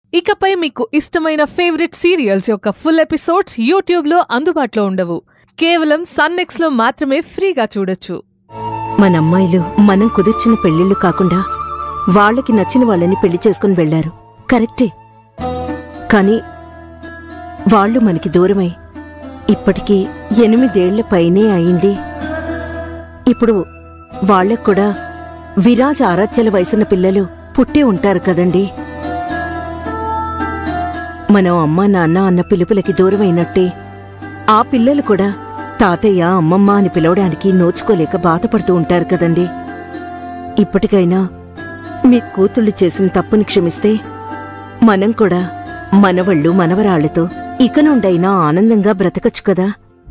ఇకపై మీకు ఇష్టమైన ఫేవరెట్ సీరియల్స్ యొక్క ఫుల్ ఎపిసోడ్స్ యూట్యూబ్లో అందుబాటులో ఉండవు కేవలం సన్నెక్స్లో మాత్రమే ఫ్రీగా చూడొచ్చు మన అమ్మాయిలు మనం కుదిర్చిన పెళ్లిళ్ళు కాకుండా వాళ్ళకి నచ్చిన వాళ్ళని పెళ్లి చేసుకుని వెళ్లారు కరెక్టే కాని వాళ్ళు మనకి దూరమై ఇప్పటికీ ఎనిమిదేళ్ల పైనే అయింది ఇప్పుడు వాళ్ళకు కూడా విరాజ్ ఆరాధ్యాల వయసున్న పిల్లలు పుట్టి ఉంటారు కదండి మనం అమ్మా నాన్న అన్న పిలుపులకి దూరమైనట్టే ఆ పిల్లలు కూడా తాతయ్య అమ్మమ్మ అని పిలవడానికి నోచుకోలేక బాధపడుతూ ఉంటారు కదండి ఇప్పటికైనా మీ కూతుళ్ళు చేసిన తప్పుని క్షమిస్తే మనం కూడా మనవళ్ళు మనవరాళ్లతో ఇక నుండైనా ఆనందంగా బ్రతకచ్చు కదా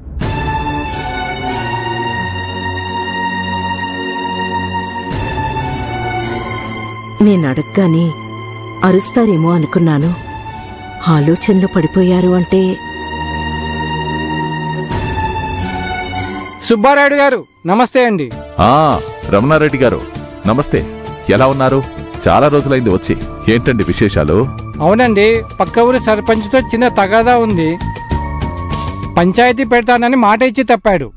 నేనడగ్గానే అరుస్తారేమో అనుకున్నాను ఆలోచనలో పడిపోయారు అంటే సుబ్బారాయుడు గారు నమస్తే అండి ఆ రమణారెడ్డి గారు నమస్తే ఎలా ఉన్నారు చాలా రోజులైంది వచ్చి ఏంటండి విశేషాలు అవునండి పక్క ఊరి సర్పంచ్తో చిన్న తగాదా ఉంది పంచాయతీ పెడతానని మాట ఇచ్చి తప్పాడు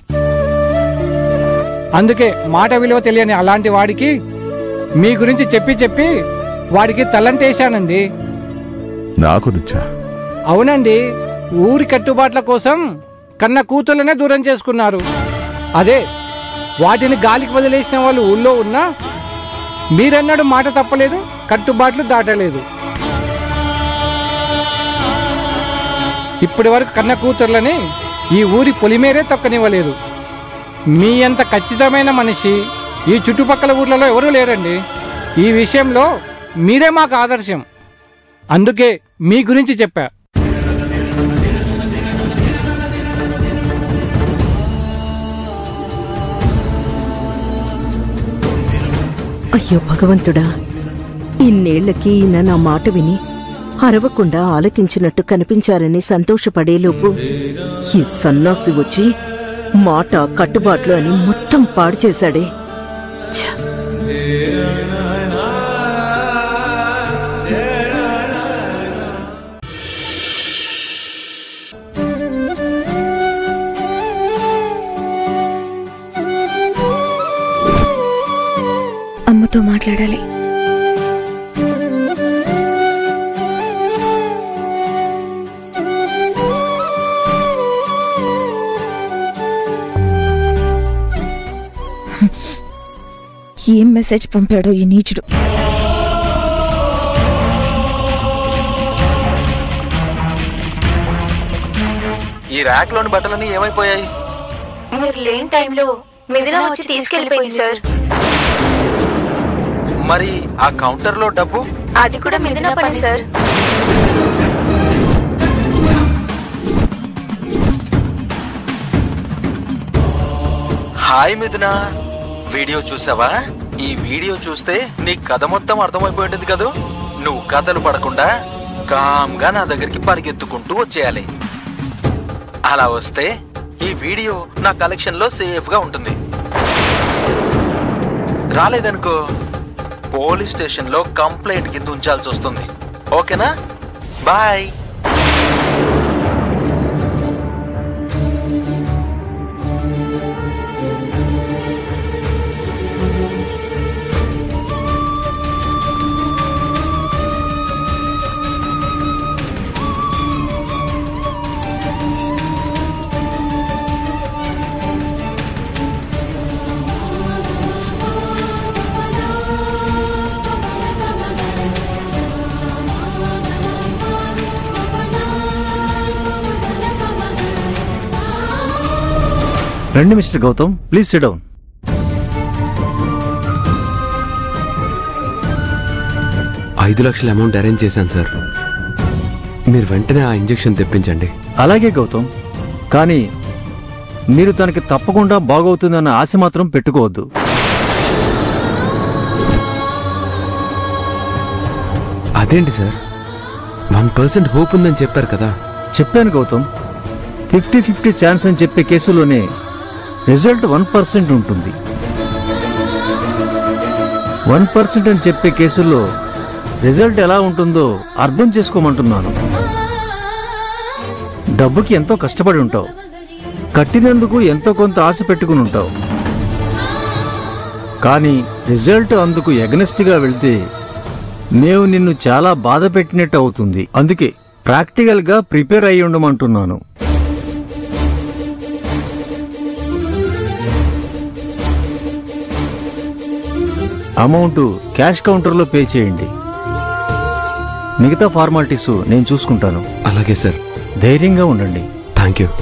అందుకే మాట విలువ తెలియని అలాంటి వాడికి మీ గురించి చెప్పి చెప్పి వాడికి తలంటేశానండి నా గురించా అవునండి ఊరి కట్టుబాట్ల కోసం కన్న కూతుర్లనే దూరం చేసుకున్నారు అదే వాటిని గాలికి వదిలేసిన వాళ్ళు ఊళ్ళో ఉన్నా మీరన్నాడు మాట తప్పలేదు కట్టుబాట్లు దాటలేదు ఇప్పటి వరకు కన్న కూతుర్లని ఈ ఊరి పొలిమేరే తొక్కనివ్వలేదు మీ అంత ఖచ్చితమైన మనిషి ఈ చుట్టుపక్కల ఊర్లలో ఎవరూ లేరండి ఈ విషయంలో మీరే మాకు ఆదర్శం అందుకే మీ గురించి చెప్పా అయ్యో భగవంతుడా ఇన్నేళ్లకి ఈయన నా మాట విని అరవకుండా ఆలకించినట్టు కనిపించారని సంతోషపడేలోపు ఈ సన్నాసి వచ్చి మాట కట్టుబాట్లు అని మొత్తం పాడు చేశాడే ఛ! అమ్మతో మాట్లాడాలి ఏం మెసేజ్ పంపాడో ఈ నీచుడు ఈ ర్యాక్ లోని బట్టలన్నీ ఏమైపోయాయి మీరు లేని టైంలో మిథున వచ్చి తీసుకెళ్లిపోయింది సార్ మరి ఆ కౌంటర్ లో డబ్బు అది కూడా మిథున పని సార్ హాయ్ మిథున వీడియో చూసావా ఈ వీడియో చూస్తే నీ కథ మొత్తం అర్థమైపోయి ఉంటుంది కదూ నువ్వు కథలు పడకుండా కామ్గా నా దగ్గరికి పరిగెత్తుకుంటూ వచ్చేయాలి అలా వస్తే ఈ వీడియో నా కలెక్షన్ లో సేఫ్ గా ఉంటుంది రాలేదనుకో పోలీస్ స్టేషన్ లో కంప్లైంట్ కింద ఉంచాల్సి వస్తుంది ఓకేనా బాయ్ రండి mister Gautam please sit down ఐదు లక్షల అమౌంట్ అరేంజ్ చేశాను సార్ మీరు వెంటనే ఆ ఇంజెక్షన్ తెప్పించండి అలాగే గౌతమ్ కానీ మీరు తనకి తప్పకుండా బాగవుతుందన్న ఆశ మాత్రం పెట్టుకోవద్దు అదేంటి సార్ వన్ పర్సెంట్ హోప్ ఉందని చెప్పారు కదా చెప్పాను గౌతమ్ ఫిఫ్టీ ఫిఫ్టీ ఛాన్స్ అని చెప్పే కేసులోనే రిజల్ట్ వన్ పర్సెంట్ ఉంటుంది వన్ పర్సెంట్ అని చెప్పే కేసుల్లో రిజల్ట్ ఎలా ఉంటుందో అర్థం చేసుకోమంటున్నాను డబ్బుకి ఎంతో కష్టపడి ఉంటావు కట్టినందుకు ఎంతో కొంత ఆశ పెట్టుకుని ఉంటావు కానీ రిజల్ట్ అందుకు ఎగనెస్ట్గా వెళ్తే మేము నిన్ను చాలా బాధ పెట్టినట్టు అవుతుంది అందుకే ప్రాక్టికల్గా ప్రిపేర్ అయి ఉండమంటున్నాను అమౌంట్ క్యాష్ కౌంటర్లో పే చేయండి మిగతా ఫార్మాలిటీస్ నేను చూసుకుంటాను అలాగే సార్ ధైర్యంగా ఉండండి థ్యాంక్ యూ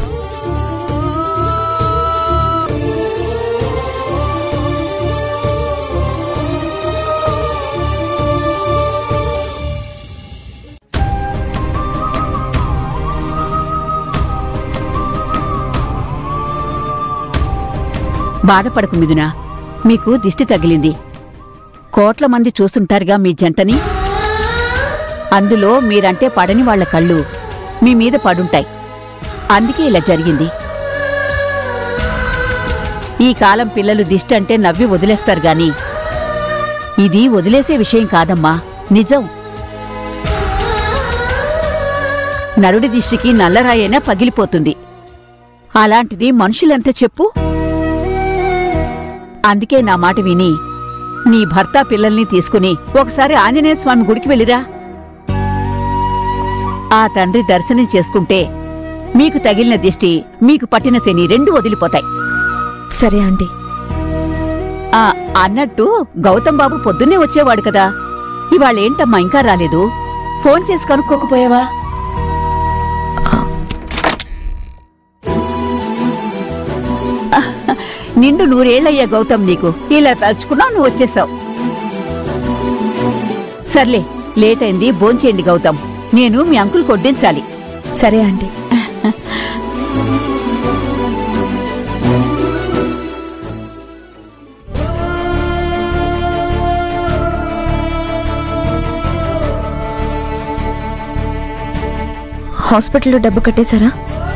బాధపడకు మిథునా మీకు దిష్టి తగిలింది కోట్ల మంది చూసుంటారుగా మీ జంటని అందులో మీరంటే పడని వాళ్ళ కళ్ళు మీ మీద పడుంటాయి అందుకే ఇలా జరిగింది ఈ కాలం పిల్లలు దిష్టి అంటే నవ్వి వదిలేస్తారు గాని ఇది వదిలేసే విషయం కాదమ్మా నిజం నరుడి దిష్టికి నల్లరాయైనా పగిలిపోతుంది అలాంటిది మనుషులంతా చెప్పు అందుకే నా మాట విని నీ భర్త పిల్లల్ని తీసుకుని ఒకసారి ఆంజనేయ స్వామి గుడికి వెళ్ళిరా ఆ తండ్రి దర్శనం చేసుకుంటే మీకు తగిలిన దిష్టి మీకు పట్టిన శని రెండు వదిలిపోతాయి సరే ఆంటీ ఆ అన్నట్టు గౌతమ్ బాబు పొద్దున్నే వచ్చేవాడు కదా ఇవాళేంటమ్మా ఇంకా రాలేదు ఫోన్ చేసి కనుక్కోకపోయావా నిండు నూరేళ్లయ్యా గౌతమ్ నీకు ఇలా తలుచుకున్నా నువ్వు వచ్చేసావు సర్లే లేట్ అయింది భోంచేయండి గౌతమ్ నేను మీ అంకుల్ కొడ్డించాలి సరే ఆంటీ హాస్పిటల్లో డబ్బు కట్టేశారా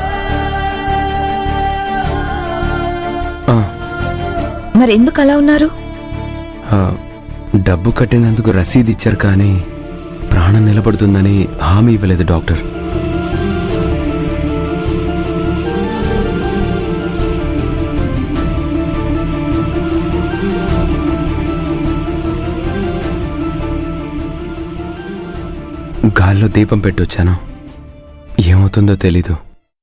ఆ, మరి ఎందుకు అలా ఉన్నారు ఆ, డబ్బు కట్టినందుకు రసీదు ఇచ్చారు కానీ ప్రాణం నిలబడుతుందని హామీ ఇవ్వలేదు డాక్టర్ గాల్లో దీపం పెట్టొచ్చాను ఏమవుతుందో తెలీదు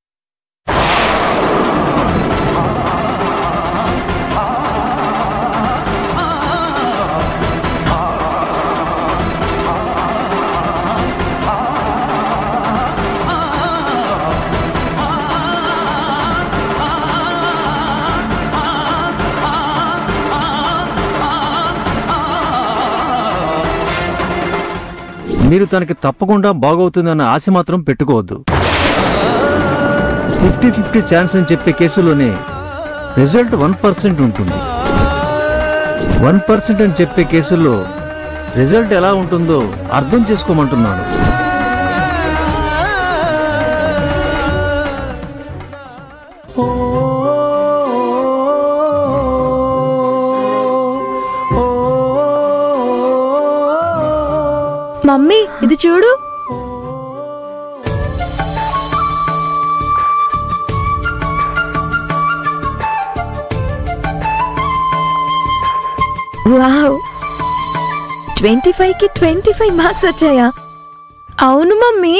మీరు తనకి తప్పకుండా బాగవుతుందన్న ఆశ మాత్రం పెట్టుకోవద్దు ఫిఫ్టీ ఫిఫ్టీ ఛాన్స్ అని చెప్పే కేసులోనే రిజల్ట్ వన్ పర్సెంట్ ఉంటుంది వన్ పర్సెంట్ అని చెప్పే కేసుల్లో రిజల్ట్ ఎలా ఉంటుందో అర్థం చేసుకోమంటున్నాను మమ్మీ ఇది చూడు వావ్ ట్వంటీ ఫైవ్ కి ట్వంటీ ఫైవ్ మార్క్స్ వచ్చాయా అవును మమ్మీ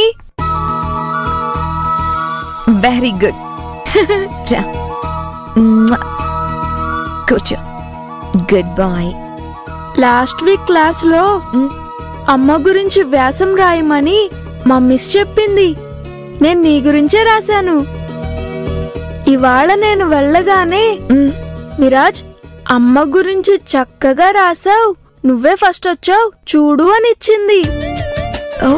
వెరీ గుడ్ రా మ్వా. కూర్చో good boy last week class లో అమ్మ గురించి వ్యాసం రాయమని మా మిస్ చెప్పింది నేను నీ గురించే రాశాను ఇవాళ నేను వెళ్ళగానే మిరాజ్ అమ్మ గురించి చక్కగా రాసావు నువ్వే ఫస్ట్ వచ్చావు చూడు అని ఇచ్చింది ఓ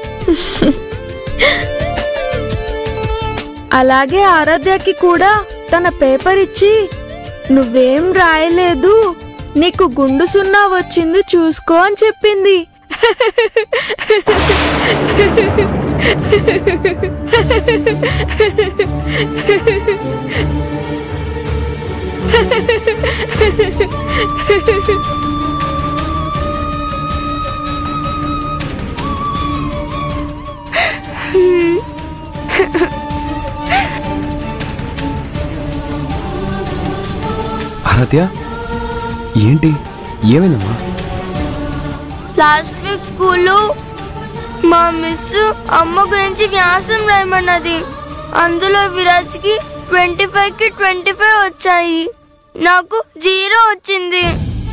అలాగే ఆరాధ్యకి కూడా తన పేపర్ ఇచ్చి నువ్వేం రాయలేదు నీకు గుండు సున్నా వచ్చింది చూసుకో అని చెప్పింది ఆరాధ్య ఏంటి ఏమైందమ్మా లాస్ట్ వీక్ స్కూల్లో మా మిస్ అమ్మ గురించి వ్యాసం రాయమన్నది అందులో విరాజ్కి ట్వంటీ ఫైవ్ కి ట్వంటీ ఫైవ్ వచ్చాయి నాకు జీరో వచ్చింది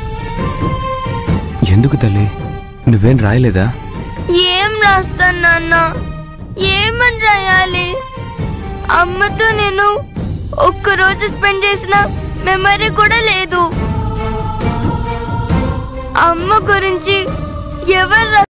ఎందుకు తల్లి నువ్వేం రాయలేదా ఏం రాస్తాను నాన్న ఏమని రాయాలి అమ్మతో నేను ఒక్క రోజు స్పెండ్ చేసిన మెమరీ కూడా లేదు అమ్మ గురించి ఎవరు